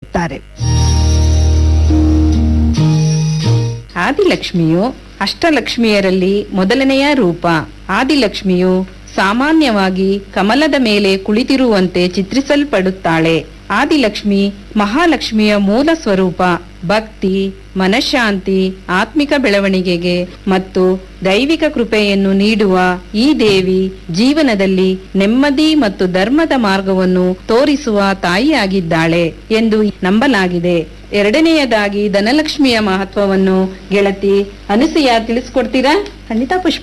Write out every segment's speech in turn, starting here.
ತಿಳಿಸಿಕೊಡುತ್ತಾರೆ ಆದಿಲಕ್ಷ್ಮಿಯು ಅಷ್ಟಲಕ್ಷ್ಮಿಯರಲ್ಲಿ ಮೊದಲನೆಯ ರೂಪ ಆದಿಲಕ್ಷ್ಮಿಯು ಸಾಮಾನ್ಯವಾಗಿ ಕಮಲದ ಮೇಲೆ ಕುಳಿತಿರುವಂತೆ ಚಿತ್ರಿಸಲ್ಪಡುತ್ತಾಳೆ ಆದಿಲಕ್ಷ್ಮಿ ಮಹಾಲಕ್ಷ್ಮಿಯ ಮೂಲ ಸ್ವರೂಪ ಭಕ್ತಿ ಮನಃಶಾಂತಿ ಆತ್ಮಿಕ ಬೆಳವಣಿಗೆಗೆ ಮತ್ತು ದೈವಿಕ ಕೃಪೆಯನ್ನು ನೀಡುವ ಈ ದೇವಿ ಜೀವನದಲ್ಲಿ ನೆಮ್ಮದಿ ಮತ್ತು ಧರ್ಮದ ಮಾರ್ಗವನ್ನು ತೋರಿಸುವ ತಾಯಿಯಾಗಿದ್ದಾಳೆ ಎಂದು ನಂಬಲಾಗಿದೆ ಎರಡನೆಯದಾಗಿ ಧನಲಕ್ಷ್ಮಿಯ ಮಹತ್ವವನ್ನು ಗೆಳತಿ ಅನುಸೂಯ ತಿಳಿಸ್ಕೊಡ್ತೀರಾ ಖಂಡಿತ ಪುಷ್ಪ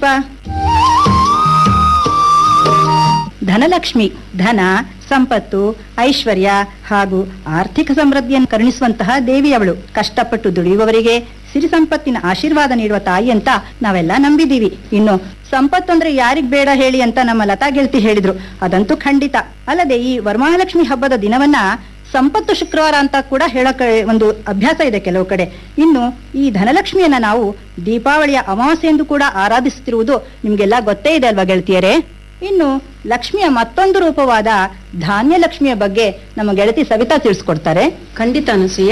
ಧನಲಕ್ಷ್ಮಿ ಧನ ಸಂಪತ್ತು ಐಶ್ವರ್ಯ ಹಾಗೂ ಆರ್ಥಿಕ ಸಮೃದ್ಧಿಯನ್ನು ಕರುಣಿಸುವಂತಹ ದೇವಿ ಅವಳು ಕಷ್ಟಪಟ್ಟು ದುಡಿಯುವವರಿಗೆ ಸಿರಿ ಸಂಪತ್ತಿನ ಆಶೀರ್ವಾದ ನೀಡುವ ತಾಯಿ ಅಂತ ನಾವೆಲ್ಲ ನಂಬಿದೀವಿ ಇನ್ನು ಸಂಪತ್ತು ಅಂದ್ರೆ ಯಾರಿಗ್ ಬೇಡ ಹೇಳಿ ಅಂತ ನಮ್ಮ ಲತಾ ಗೆಳತಿ ಹೇಳಿದ್ರು ಅದಂತೂ ಖಂಡಿತ ಅಲ್ಲದೆ ಈ ವರಮಹಾಲಕ್ಷ್ಮಿ ಹಬ್ಬದ ದಿನವನ್ನ ಸಂಪತ್ತು ಶುಕ್ರವಾರ ಅಂತ ಕೂಡ ಹೇಳೋಕೆ ಒಂದು ಅಭ್ಯಾಸ ಇದೆ ಕೆಲವು ಕಡೆ ಇನ್ನು ಈ ಧನಲಕ್ಷ್ಮಿಯನ್ನ ನಾವು ದೀಪಾವಳಿಯ ಅಮಾವಾಸ್ಯೆ ಎಂದು ಕೂಡ ಆರಾಧಿಸುತ್ತಿರುವುದು ನಿಮ್ಗೆಲ್ಲ ಗೊತ್ತೇ ಇದೆ ಅಲ್ವಾ ಗೆಳತಿಯರೇ ಇನ್ನು ಲಕ್ಷ್ಮಿಯ ಮತ್ತೊಂದು ರೂಪವಾದ ಧಾನ್ಯ ಲಕ್ಷ್ಮಿಯ ಬಗ್ಗೆ ನಮ್ಮ ಗೆಳತಿ ಸವಿತಾ ತಿಳಿಸ್ಕೊಡ್ತಾರೆ ಖಂಡಿತ ಅನಸೂಯ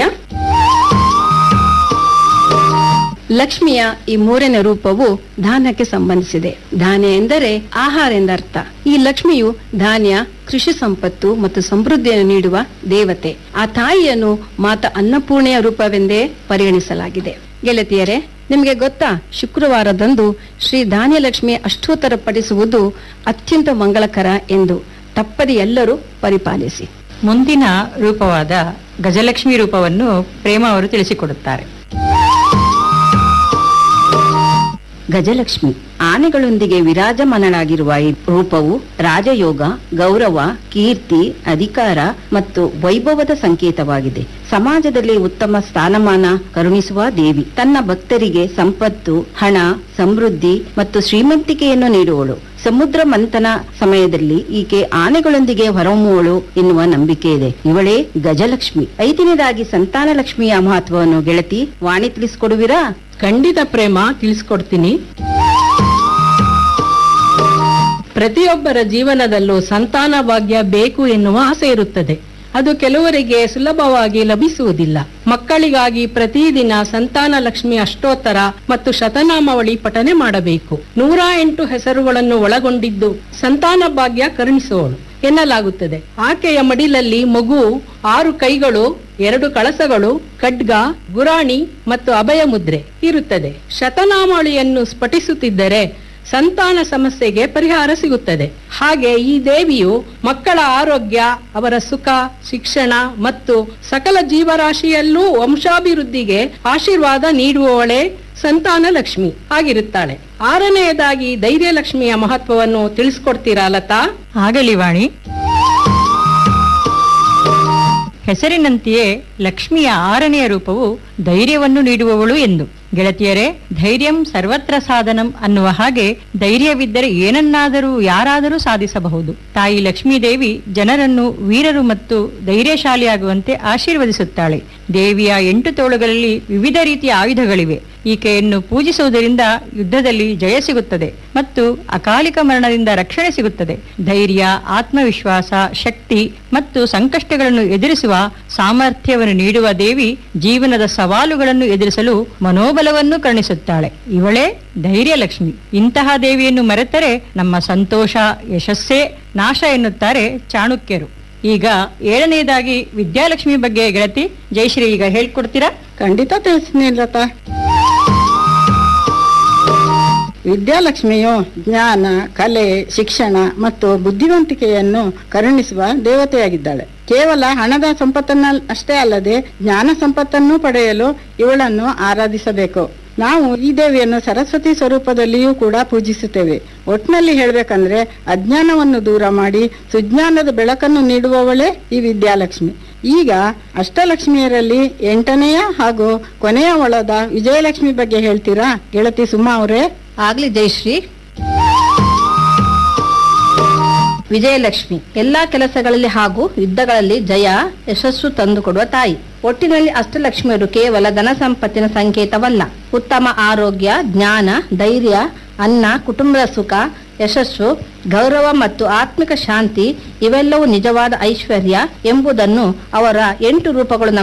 ಲಕ್ಷ್ಮಿಯ ಈ ಮೂರನೇ ರೂಪವು ಧಾನ್ಯಕ್ಕೆ ಸಂಬಂಧಿಸಿದೆ ಧಾನ್ಯ ಎಂದರೆ ಆಹಾರ ಎಂದರ್ಥ ಈ ಲಕ್ಷ್ಮಿಯು ಧಾನ್ಯ ಕೃಷಿ ಸಂಪತ್ತು ಮತ್ತು ಸಮೃದ್ಧಿಯನ್ನು ನೀಡುವ ದೇವತೆ ಆ ತಾಯಿಯನ್ನು ಮಾತಾ ಅನ್ನಪೂರ್ಣೆಯ ರೂಪವೆಂದೇ ಪರಿಗಣಿಸಲಾಗಿದೆ ಗೆಳತಿಯರೇ ನಿಮಗೆ ಗೊತ್ತಾ ಶುಕ್ರವಾರದಂದು ಶ್ರೀ ಧಾನ್ಯಲಕ್ಷ್ಮಿ ಅಷ್ಟೋತ್ತರ ಪಡಿಸುವುದು ಅತ್ಯಂತ ಮಂಗಳಕರ ಎಂದು ತಪ್ಪದೆ ಎಲ್ಲರೂ ಪರಿಪಾಲಿಸಿ ಮುಂದಿನ ರೂಪವಾದ ಗಜಲಕ್ಷ್ಮಿ ರೂಪವನ್ನು ಪ್ರೇಮ ಅವರು ತಿಳಿಸಿಕೊಡುತ್ತಾರೆ ಗಜಲಕ್ಷ್ಮಿ ಆನೆಗಳೊಂದಿಗೆ ವಿರಾಜಮಾನಳಾಗಿರುವ ಈ ರೂಪವು ರಾಜಯೋಗ ಗೌರವ ಕೀರ್ತಿ ಅಧಿಕಾರ ಮತ್ತು ವೈಭವದ ಸಂಕೇತವಾಗಿದೆ ಸಮಾಜದಲ್ಲಿ ಉತ್ತಮ ಸ್ಥಾನಮಾನ ಕರುಣಿಸುವ ದೇವಿ ತನ್ನ ಭಕ್ತರಿಗೆ ಸಂಪತ್ತು ಹಣ ಸಮೃದ್ಧಿ ಮತ್ತು ಶ್ರೀಮಂತಿಕೆಯನ್ನು ನೀಡುವಳು ಸಮುದ್ರ ಮಂಥನ ಸಮಯದಲ್ಲಿ ಈಕೆ ಆನೆಗಳೊಂದಿಗೆ ಹೊರಹೊಮ್ಮುವಳು ಎನ್ನುವ ನಂಬಿಕೆ ಇದೆ ಇವಳೇ ಗಜಲಕ್ಷ್ಮಿ ಐದನೇದಾಗಿ ಸಂತಾನ ಲಕ್ಷ್ಮಿಯ ಮಹತ್ವವನ್ನು ಗೆಳತಿ ವಾಣಿ ತಿಳಿಸ್ಕೊಡುವಿರಾ ಖಂಡಿತ ಪ್ರೇಮ ತಿಳಿಸ್ಕೊಡ್ತೀನಿ ಪ್ರತಿಯೊಬ್ಬರ ಜೀವನದಲ್ಲೂ ಸಂತಾನ ಭಾಗ್ಯ ಬೇಕು ಎನ್ನುವ ಆಸೆ ಇರುತ್ತದೆ ಅದು ಕೆಲವರಿಗೆ ಸುಲಭವಾಗಿ ಲಭಿಸುವುದಿಲ್ಲ ಮಕ್ಕಳಿಗಾಗಿ ಪ್ರತಿದಿನ ಸಂತಾನ ಲಕ್ಷ್ಮಿ ಅಷ್ಟೋತ್ತರ ಮತ್ತು ಶತನಾಮಾವಳಿ ಪಠನೆ ಮಾಡಬೇಕು ನೂರ ಎಂಟು ಹೆಸರುಗಳನ್ನು ಒಳಗೊಂಡಿದ್ದು ಸಂತಾನ ಭಾಗ್ಯ ಕರುಣಿಸುವಳು ಎನ್ನಲಾಗುತ್ತದೆ ಆಕೆಯ ಮಡಿಲಲ್ಲಿ ಮಗು ಆರು ಕೈಗಳು ಎರಡು ಕಳಸಗಳು ಖಡ್ಗ ಗುರಾಣಿ ಮತ್ತು ಅಭಯ ಮುದ್ರೆ ಇರುತ್ತದೆ ಶತನಾಮಾವಳಿಯನ್ನು ಸ್ಫಟಿಸುತ್ತಿದ್ದರೆ ಸಂತಾನ ಸಮಸ್ಯೆಗೆ ಪರಿಹಾರ ಸಿಗುತ್ತದೆ ಹಾಗೆ ಈ ದೇವಿಯು ಮಕ್ಕಳ ಆರೋಗ್ಯ ಅವರ ಸುಖ ಶಿಕ್ಷಣ ಮತ್ತು ಸಕಲ ಜೀವರಾಶಿಯಲ್ಲೂ ವಂಶಾಭಿವೃದ್ಧಿಗೆ ಆಶೀರ್ವಾದ ನೀಡುವವಳೇ ಸಂತಾನ ಲಕ್ಷ್ಮಿ ಆಗಿರುತ್ತಾಳೆ ಆರನೆಯದಾಗಿ ಧೈರ್ಯ ಲಕ್ಷ್ಮಿಯ ಮಹತ್ವವನ್ನು ತಿಳಿಸ್ಕೊಡ್ತೀರಾ ಲತಾ ಆಗಲಿ ವಾಣಿ ಹೆಸರಿನಂತೆಯೇ ಲಕ್ಷ್ಮಿಯ ಆರನೆಯ ರೂಪವು ಧೈರ್ಯವನ್ನು ನೀಡುವವಳು ಎಂದು ಗೆಳತಿಯರೇ ಧೈರ್ಯಂ ಸರ್ವತ್ರ ಸಾಧನಂ ಅನ್ನುವ ಹಾಗೆ ಧೈರ್ಯವಿದ್ದರೆ ಏನನ್ನಾದರೂ ಯಾರಾದರೂ ಸಾಧಿಸಬಹುದು ತಾಯಿ ಲಕ್ಷ್ಮೀದೇವಿ ಜನರನ್ನು ವೀರರು ಮತ್ತು ಧೈರ್ಯಶಾಲಿಯಾಗುವಂತೆ ಆಶೀರ್ವದಿಸುತ್ತಾಳೆ ದೇವಿಯ ಎಂಟು ತೋಳುಗಳಲ್ಲಿ ವಿವಿಧ ರೀತಿಯ ಆಯುಧಗಳಿವೆ ಈಕೆಯನ್ನು ಪೂಜಿಸುವುದರಿಂದ ಯುದ್ಧದಲ್ಲಿ ಜಯ ಸಿಗುತ್ತದೆ ಮತ್ತು ಅಕಾಲಿಕ ಮರಣದಿಂದ ರಕ್ಷಣೆ ಸಿಗುತ್ತದೆ ಧೈರ್ಯ ಆತ್ಮವಿಶ್ವಾಸ ಶಕ್ತಿ ಮತ್ತು ಸಂಕಷ್ಟಗಳನ್ನು ಎದುರಿಸುವ ಸಾಮರ್ಥ್ಯವನ್ನು ನೀಡುವ ದೇವಿ ಜೀವನದ ಸವಾಲುಗಳನ್ನು ಎದುರಿಸಲು ಮನೋಬಲವನ್ನು ಕರುಣಿಸುತ್ತಾಳೆ ಇವಳೇ ಧೈರ್ಯ ಲಕ್ಷ್ಮಿ ಇಂತಹ ದೇವಿಯನ್ನು ಮರೆತರೆ ನಮ್ಮ ಸಂತೋಷ ಯಶಸ್ಸೇ ನಾಶ ಎನ್ನುತ್ತಾರೆ ಚಾಣಕ್ಯರು ಈಗ ಏಳನೆಯದಾಗಿ ವಿದ್ಯಾಲಕ್ಷ್ಮಿ ಬಗ್ಗೆ ಗೆಳತಿ ಜಯಶ್ರೀ ಈಗ ಹೇಳ್ಕೊಡ್ತೀರಾ ಖಂಡಿತ ತಿಳಿಸ್ತೀನಿ ಲತಾ ವಿದ್ಯಾಲಕ್ಷ್ಮಿಯು ಜ್ಞಾನ ಕಲೆ ಶಿಕ್ಷಣ ಮತ್ತು ಬುದ್ಧಿವಂತಿಕೆಯನ್ನು ಕರುಣಿಸುವ ದೇವತೆಯಾಗಿದ್ದಾಳೆ ಕೇವಲ ಹಣದ ಸಂಪತ್ತನ್ನ ಅಷ್ಟೇ ಅಲ್ಲದೆ ಜ್ಞಾನ ಸಂಪತ್ತನ್ನು ಪಡೆಯಲು ಇವಳನ್ನು ಆರಾಧಿಸಬೇಕು ನಾವು ಈ ದೇವಿಯನ್ನು ಸರಸ್ವತಿ ಸ್ವರೂಪದಲ್ಲಿಯೂ ಕೂಡ ಪೂಜಿಸುತ್ತೇವೆ ಒಟ್ನಲ್ಲಿ ಹೇಳ್ಬೇಕಂದ್ರೆ ಅಜ್ಞಾನವನ್ನು ದೂರ ಮಾಡಿ ಸುಜ್ಞಾನದ ಬೆಳಕನ್ನು ನೀಡುವವಳೇ ಈ ವಿದ್ಯಾಲಕ್ಷ್ಮಿ ಈಗ ಅಷ್ಟಲಕ್ಷ್ಮಿಯರಲ್ಲಿ ಎಂಟನೆಯ ಹಾಗೂ ಕೊನೆಯ ಒಳದ ವಿಜಯಲಕ್ಷ್ಮಿ ಬಗ್ಗೆ ಹೇಳ್ತೀರಾ ಗೆಳತಿ ಸುಮಾ ಅವರೇ ಆಗ್ಲಿ ಜಯಶ್ರೀ ವಿಜಯಲಕ್ಷ್ಮಿ ಎಲ್ಲಾ ಕೆಲಸಗಳಲ್ಲಿ ಹಾಗೂ ಯುದ್ಧಗಳಲ್ಲಿ ಜಯ ಯಶಸ್ಸು ತಂದುಕೊಡುವ ತಾಯಿ ಒಟ್ಟಿನಲ್ಲಿ ಅಷ್ಟಲಕ್ಷ್ಮಿಯರು ಕೇವಲ ಧನ ಸಂಪತ್ತಿನ ಸಂಕೇತವಲ್ಲ ಉತ್ತಮ ಆರೋಗ್ಯ ಜ್ಞಾನ ಧೈರ್ಯ ಅನ್ನ ಕುಟುಂಬದ ಸುಖ ಯಶಸ್ಸು ಗೌರವ ಮತ್ತು ಆತ್ಮಿಕ ಶಾಂತಿ ಇವೆಲ್ಲವೂ ನಿಜವಾದ ಐಶ್ವರ್ಯ ಎಂಬುದನ್ನು ಅವರ ಎಂಟು ರೂಪಗಳು